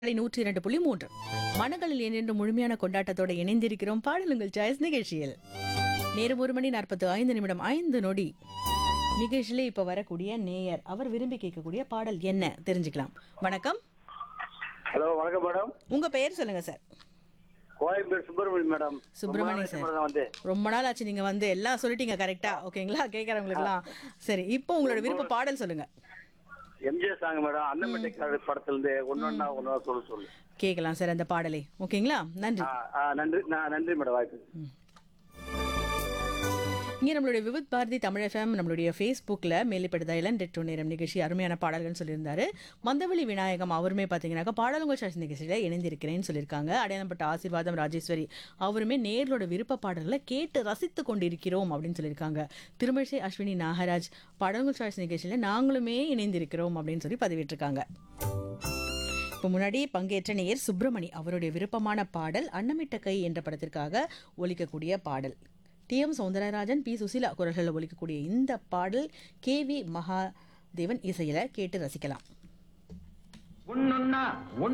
நூற்றி இரண்டு புள்ளி மூன்று மனங்களில் என்று முழுமையான கொண்டாட்டத்தோட இணைந்திருக்கிறோம் பாடலுங்கள் சாய்ஸ் நிகழ்ச்சியில் நேரம் ஒரு மணி நாற்பத்து ஐந்து நிமிடம் ஐந்து நொடி நிகழ்ச்சியில இப்ப வரக்கூடிய நேயர் அவர் விரும்பி கேட்கக்கூடிய பாடல் என்ன தெரிஞ்சுக்கலாம் வணக்கம் ஹலோ வணக்கம் மேடம் உங்க பெயர் சொல்லுங்க சார் கோயம்பேடு சுப்பிரமணியம் மேடம் சுப்பிரமணியம் ரொம்ப நாள் சார். ஆச்சு மேடம் வந்து ரொம்ப நாள் ஆச்சு நீங்க வந்து எல்லாம் சொல்லிட்டீங்க கரெக்டா ஓகேங்களா கேட்கறவங்களுக்குலாம் சரி இப்போ உங்களோட விருப்ப பாடல் சொல்லுங்க எம்ஜிஆர் சாங் மேடம் அன்னமெட்டிக் படத்துல இருந்து ஒன்னொன்னா ஒன்னா சொல்ல சொல்லு கேட்கலாம் சார் அந்த பாடலை ஓகேங்களா நன்றி ஆ, ஆ, நன்றி நான் நன்றி மேடம் வாய்ப்பு இங்கே நம்மளுடைய விவித் பாரதி தமிழ் எஃப்எம் நம்மளுடைய ஃபேஸ்புக்கில் மேலிப்படுத்த இளண்டெட்டு நேரம் நிகழ்ச்சி அருமையான பாடல்கள்னு சொல்லியிருந்தாரு மந்தவெளி விநாயகம் அவருமே பார்த்தீங்கன்னாக்கா பாடலுங்கள் சாய்ஸ் நிகழ்ச்சியில் இணைந்திருக்கிறேன்னு சொல்லியிருக்காங்க அடையாளப்பட்ட ஆசீர்வாதம் ராஜேஸ்வரி அவருமே நேர்களோட விருப்ப பாடல்களை கேட்டு ரசித்து கொண்டிருக்கிறோம் அப்படின்னு சொல்லியிருக்காங்க திருமழிசை அஸ்வினி நாகராஜ் பாடலுங்கள் சாய்ஸ் நிகழ்ச்சியில் நாங்களுமே இணைந்திருக்கிறோம் அப்படின்னு சொல்லி பதிவிட்டிருக்காங்க இப்போ முன்னாடி பங்கேற்ற நேயர் சுப்பிரமணி அவருடைய விருப்பமான பாடல் அன்னமிட்ட கை என்ற படத்திற்காக ஒலிக்கக்கூடிய பாடல் T M Soundararajan P Susheela குரல்களில் ஒலிக்கக்கூடிய இந்த பாடல் கே வி மகாதேவன் இசையில கேட்டு ரசிக்கலாம் ஒன்னொன்னா